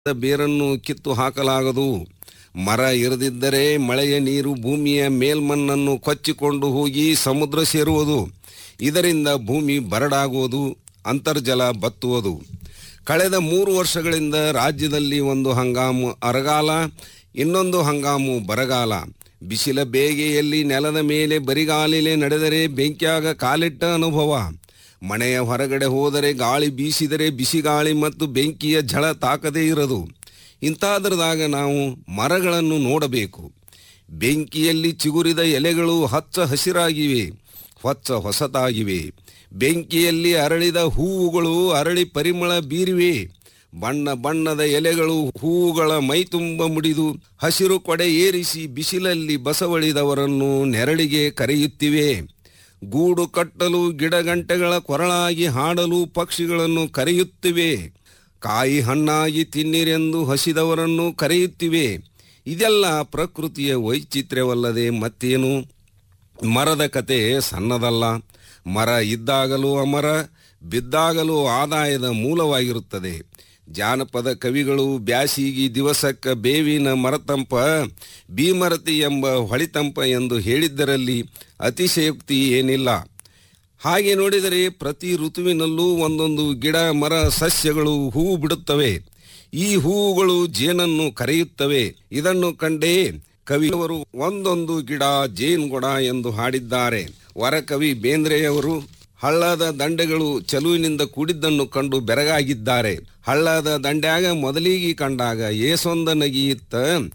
ಬೇರನ್ನು ಕಿತ್ತು ಹಾಕಲಾಗದು ಮರ ಇರದಿದ್ದರೆ ಮಳೆಯ ನೀರು ಭೂಮಿಯ ಮೇಲ್ಮಣ್ಣನ್ನು ಕೊಚ್ಚಿಕೊಂಡು ಹೋಗಿ ಸಮುದ್ರ ಸೇರುವುದು ಇದರಿಂದ ಭೂಮಿ ಬರಡಾಗುವುದು ಅಂತರ್ಜಲ ಬತ್ತುವುದು ಕಳೆದ ಮೂರು ವರ್ಷಗಳಿಂದ ರಾಜ್ಯದಲ್ಲಿ ಒಂದು ಹಂಗಾಮು ಅರಗಾಲ ಇನ್ನೊಂದು ಹಂಗಾಮು ಬರಗಾಲ ಬಿಸಿಲ ಬೇಗೆಯಲ್ಲಿ ನೆಲದ ಮೇಲೆ ಬರಿಗಾಲಿಲೆ ನಡೆದರೆ ಬೆಂಕಿಯಾಗ ಕಾಲಿಟ್ಟ ಅನುಭವ ಮನೆಯ ಹೊರಗಡೆ ಹೋದರೆ ಗಾಳಿ ಬೀಸಿದರೆ ಬಿಸಿಗಾಳಿ ಮತ್ತು ಬೆಂಕಿಯ ಝಳ ತಾಕದೇ ಇರದು ಇಂಥದ್ರದಾಗ ನಾವು ಮರಗಳನ್ನು ನೋಡಬೇಕು ಬೆಂಕಿಯಲ್ಲಿ ಚಿಗುರಿದ ಎಲೆಗಳು ಹಚ್ಚ ಹಸಿರಾಗಿವೆ ಹೊಚ್ಚ ಹೊಸತಾಗಿವೆ ಬೆಂಕಿಯಲ್ಲಿ ಅರಳಿದ ಹೂವುಗಳು ಅರಳಿ ಪರಿಮಳ ಬೀರಿವೆ ಬಣ್ಣ ಬಣ್ಣದ ಎಲೆಗಳು ಹೂವುಗಳ ಮೈತುಂಬ ಮುಡಿದು ಹಸಿರು ಕೊಡೆ ಏರಿಸಿ ಬಿಸಿಲಲ್ಲಿ ಬಸವಳಿದವರನ್ನು ನೆರಳಿಗೆ ಕರೆಯುತ್ತಿವೆ ಗೂಡು ಕಟ್ಟಲು ಗಿಡಗಂಟೆಗಳ ಕೊರಳಾಗಿ ಹಾಡಲು ಪಕ್ಷಿಗಳನ್ನು ಕರೆಯುತ್ತಿವೆ ಕಾಯಿ ಹಣ್ಣಾಗಿ ತಿನ್ನಿರೆಂದು ಹಸಿದವರನ್ನು ಕರೆಯುತ್ತಿವೆ ಇದೆಲ್ಲ ಪ್ರಕೃತಿಯ ವೈಚಿತ್ರ್ಯವಲ್ಲದೆ ಮತ್ತೇನು ಮರದ ಕತೆ ಸಣ್ಣದಲ್ಲ ಮರ ಇದ್ದಾಗಲೂ ಅಮರ ಬಿದ್ದಾಗಲೂ ಆದಾಯದ ಮೂಲವಾಗಿರುತ್ತದೆ ಜಾನಪದ ಕವಿಗಳು ಬ್ಯಾಸಿಗಿ ದಿವಸಕ್ಕ ಬೇವಿನ ಮರತಂಪ ಬೀಮರತಿ ಎಂಬ ಹೊಳಿತಂಪ ಎಂದು ಹೇಳಿದ್ದರಲ್ಲಿ ಅತಿಶಯೋಕ್ತಿ ಏನಿಲ್ಲ ಹಾಗೆ ನೋಡಿದರೆ ಪ್ರತಿ ಋತುವಿನಲ್ಲೂ ಒಂದೊಂದು ಗಿಡ ಮರ ಸಸ್ಯಗಳು ಹೂವು ಬಿಡುತ್ತವೆ ಈ ಹೂವುಗಳು ಜೇನನ್ನು ಕರೆಯುತ್ತವೆ ಇದನ್ನು ಕಂಡೇ ಕವಿಯವರು ಒಂದೊಂದು ಗಿಡ ಜೇನುಗೊಡ ಎಂದು ಹಾಡಿದ್ದಾರೆ ವರಕವಿ ಬೇಂದ್ರೆಯವರು ಹಳ್ಳದ ದಂಡೆಗಳು ಚಲುವಿನಿಂದ ಕೂಡಿದ್ದನ್ನು ಕಂಡು ಬೆರಗಾಗಿದ್ದಾರೆ ಹಳ್ಳದ ದಂಡ್ಯಾಗ ಮೊದಲಿಗೆ ಕಂಡಾಗ ಏಸೊಂದ ನಗಿಯಿತ್ತ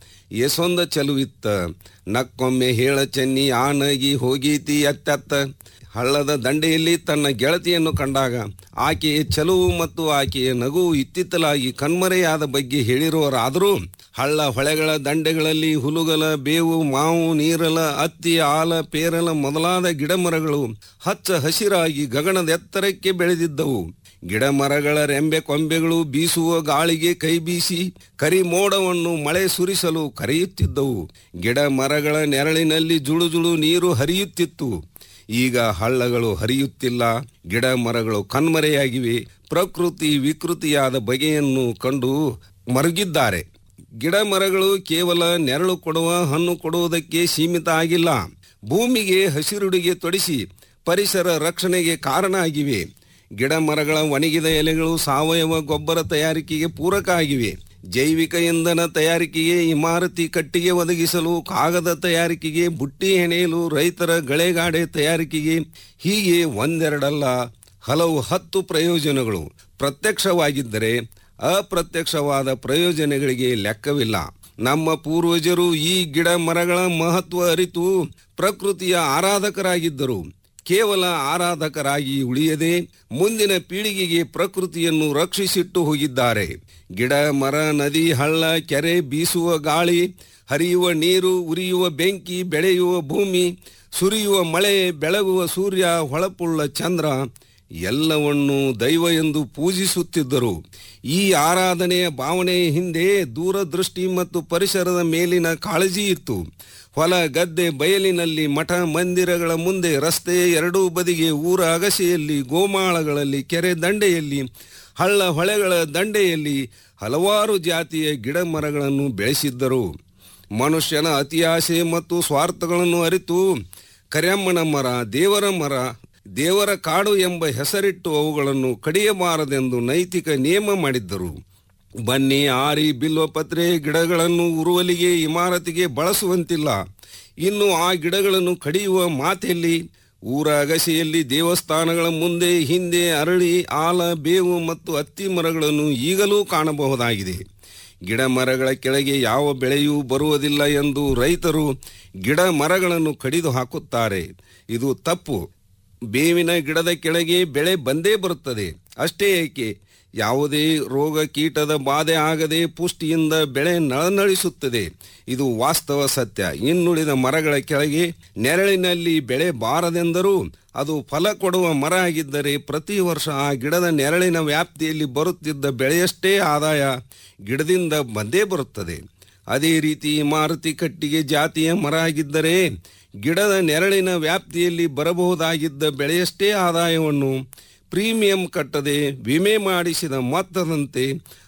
ಏಸೊಂದ ಚಲುವಿತ್ತ ನಕ್ಕೊಮ್ಮೆ ಹೇಳ ಚೆನ್ನಿ ಆ ನಗಿ ಹೋಗೀತಿ ಅತ್ತತ್ತ ಹಳ್ಳದ ದಂಡೆಯಲ್ಲಿ ತನ್ನ ಗೆಳತಿಯನ್ನು ಕಂಡಾಗ ಆಕೆಯ ಚಲುವು ಮತ್ತು ಆಕೆಯ ನಗು ಇತ್ತಿತ್ತಲಾಗಿ ಕಣ್ಮರೆಯಾದ ಬಗ್ಗೆ ಹೇಳಿರುವರಾದರೂ ಹಳ್ಳ ಹೊಳೆಗಳ ದಂಡೆಗಳಲ್ಲಿ ಹುಲುಗಲ ಬೇವು ಮಾವು ನೀರಲ ಅತ್ತಿ ಆಲ ಪೇರಲ ಮೊದಲಾದ ಗಿಡಮರಗಳು ಹಚ್ಚ ಹಸಿರಾಗಿ ಗಗನದ ಎತ್ತರಕ್ಕೆ ಬೆಳೆದಿದ್ದವು ಗಿಡಮರಗಳ ರೆಂಬೆ ಕೊಂಬೆಗಳು ಬೀಸುವ ಗಾಳಿಗೆ ಕೈ ಬೀಸಿ ಕರಿ ಮೋಡವನ್ನು ಮಳೆ ಸುರಿಸಲು ಕರೆಯುತ್ತಿದ್ದವು ಗಿಡ ಮರಗಳ ನೆರಳಿನಲ್ಲಿ ಜುಳು ಜುಳು ನೀರು ಹರಿಯುತ್ತಿತ್ತು ಈಗ ಹಳ್ಳಗಳು ಹರಿಯುತ್ತಿಲ್ಲ ಗಿಡ ಮರಗಳು ಕಣ್ಮರೆಯಾಗಿವೆ ಪ್ರಕೃತಿ ವಿಕೃತಿಯಾದ ಬಗೆಯನ್ನು ಕಂಡು ಮರುಗಿದ್ದಾರೆ ಗಿಡ ಮರಗಳು ಕೇವಲ ನೆರಳು ಕೊಡುವ ಹಣ್ಣು ಕೊಡುವುದಕ್ಕೆ ಸೀಮಿತ ಆಗಿಲ್ಲ ಭೂಮಿಗೆ ಹಸಿರುಡಿಗೆ ತೊಡಿಸಿ ಪರಿಸರ ರಕ್ಷಣೆಗೆ ಕಾರಣ ಆಗಿವೆ ಗಿಡ ಮರಗಳ ಒಣಗಿದ ಎಲೆಗಳು ಸಾವಯವ ಗೊಬ್ಬರ ತಯಾರಿಕೆಗೆ ಪೂರಕ ಆಗಿವೆ ಜೈವಿಕ ಇಂಧನ ತಯಾರಿಕೆಗೆ ಇಮಾರತಿ ಕಟ್ಟಿಗೆ ಒದಗಿಸಲು ಕಾಗದ ತಯಾರಿಕೆಗೆ ಬುಟ್ಟಿ ಹೆಣೆಯಲು ರೈತರ ಗಳೆಗಾಡೆ ತಯಾರಿಕೆಗೆ ಹೀಗೆ ಒಂದೆರಡಲ್ಲ ಹಲವು ಹತ್ತು ಪ್ರಯೋಜನಗಳು ಪ್ರತ್ಯಕ್ಷವಾಗಿದ್ದರೆ ಅಪ್ರತ್ಯಕ್ಷವಾದ ಪ್ರಯೋಜನಗಳಿಗೆ ಲೆಕ್ಕವಿಲ್ಲ ನಮ್ಮ ಪೂರ್ವಜರು ಈ ಗಿಡ ಮರಗಳ ಮಹತ್ವ ಅರಿತು ಪ್ರಕೃತಿಯ ಆರಾಧಕರಾಗಿದ್ದರು ಕೇವಲ ಆರಾಧಕರಾಗಿ ಉಳಿಯದೆ ಮುಂದಿನ ಪೀಳಿಗೆಗೆ ಪ್ರಕೃತಿಯನ್ನು ರಕ್ಷಿಸಿಟ್ಟು ಹೋಗಿದ್ದಾರೆ ಗಿಡ ಮರ ನದಿ ಹಳ್ಳ ಕೆರೆ ಬೀಸುವ ಗಾಳಿ ಹರಿಯುವ ನೀರು ಉರಿಯುವ ಬೆಂಕಿ ಬೆಳೆಯುವ ಭೂಮಿ ಸುರಿಯುವ ಮಳೆ ಬೆಳಗುವ ಸೂರ್ಯ ಹೊಳಪುಳ್ಳ ಚಂದ್ರ ಎಲ್ಲವನ್ನೂ ದೈವ ಎಂದು ಪೂಜಿಸುತ್ತಿದ್ದರು ಈ ಆರಾಧನೆಯ ಭಾವನೆಯ ಹಿಂದೆ ದೂರದೃಷ್ಟಿ ಮತ್ತು ಪರಿಸರದ ಮೇಲಿನ ಕಾಳಜಿ ಇತ್ತು ಹೊಲ ಗದ್ದೆ ಬಯಲಿನಲ್ಲಿ ಮಠ ಮಂದಿರಗಳ ಮುಂದೆ ರಸ್ತೆಯ ಎರಡೂ ಬದಿಗೆ ಊರ ಅಗಸೆಯಲ್ಲಿ ಗೋಮಾಳಗಳಲ್ಲಿ ಕೆರೆ ದಂಡೆಯಲ್ಲಿ ಹಳ್ಳ ಹೊಳೆಗಳ ದಂಡೆಯಲ್ಲಿ ಹಲವಾರು ಜಾತಿಯ ಗಿಡ ಮರಗಳನ್ನು ಬೆಳೆಸಿದ್ದರು ಮನುಷ್ಯನ ಅತಿಯಾಸೆ ಮತ್ತು ಸ್ವಾರ್ಥಗಳನ್ನು ಅರಿತು ಕರೆಯಮ್ಮನ ಮರ ದೇವರ ಮರ ದೇವರ ಕಾಡು ಎಂಬ ಹೆಸರಿಟ್ಟು ಅವುಗಳನ್ನು ಕಡಿಯಬಾರದೆಂದು ನೈತಿಕ ನಿಯಮ ಮಾಡಿದ್ದರು ಬನ್ನಿ ಆರಿ ಬಿಲ್ವಪತ್ರೆ ಗಿಡಗಳನ್ನು ಉರುವಲಿಗೆ ಇಮಾರತಿಗೆ ಬಳಸುವಂತಿಲ್ಲ ಇನ್ನು ಆ ಗಿಡಗಳನ್ನು ಕಡಿಯುವ ಮಾತೆಯಲ್ಲಿ ಊರ ಅಗಸೆಯಲ್ಲಿ ದೇವಸ್ಥಾನಗಳ ಮುಂದೆ ಹಿಂದೆ ಅರಳಿ ಆಲ ಬೇವು ಮತ್ತು ಹತ್ತಿ ಮರಗಳನ್ನು ಈಗಲೂ ಕಾಣಬಹುದಾಗಿದೆ ಗಿಡ ಮರಗಳ ಕೆಳಗೆ ಯಾವ ಬೆಳೆಯೂ ಬರುವುದಿಲ್ಲ ಎಂದು ರೈತರು ಗಿಡ ಮರಗಳನ್ನು ಕಡಿದು ಹಾಕುತ್ತಾರೆ ಇದು ತಪ್ಪು ಬೇವಿನ ಗಿಡದ ಕೆಳಗೆ ಬೆಳೆ ಬಂದೇ ಬರುತ್ತದೆ ಅಷ್ಟೇ ಏಕೆ ಯಾವುದೇ ರೋಗ ಕೀಟದ ಬಾಧೆ ಆಗದೆ ಪುಷ್ಟಿಯಿಂದ ಬೆಳೆ ನಳನಳಿಸುತ್ತದೆ ಇದು ವಾಸ್ತವ ಸತ್ಯ ಇನ್ನುಳಿದ ಮರಗಳ ಕೆಳಗೆ ನೆರಳಿನಲ್ಲಿ ಬೆಳೆ ಬಾರದೆಂದರೂ ಅದು ಫಲ ಕೊಡುವ ಮರ ಆಗಿದ್ದರೆ ಪ್ರತಿ ವರ್ಷ ಆ ಗಿಡದ ನೆರಳಿನ ವ್ಯಾಪ್ತಿಯಲ್ಲಿ ಬರುತ್ತಿದ್ದ ಬೆಳೆಯಷ್ಟೇ ಆದಾಯ ಗಿಡದಿಂದ ಬಂದೇ ಬರುತ್ತದೆ ಅದೇ ರೀತಿ ಇಮಾರತಿ ಕಟ್ಟಿಗೆ ಜಾತಿಯ ಮರ ಆಗಿದ್ದರೆ ಗಿಡದ ನೆರಳಿನ ವ್ಯಾಪ್ತಿಯಲ್ಲಿ ಬರಬಹುದಾಗಿದ್ದ ಬೆಳೆಯಷ್ಟೇ ಆದಾಯವನ್ನು ಪ್ರೀಮಿಯಂ ಕಟ್ಟದೆ ವಿಮೆ ಮಾಡಿಸಿದ ಮೊತ್ತದಂತೆ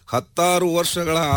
ಹತ್ತಾರು ವರ್ಷಗಳ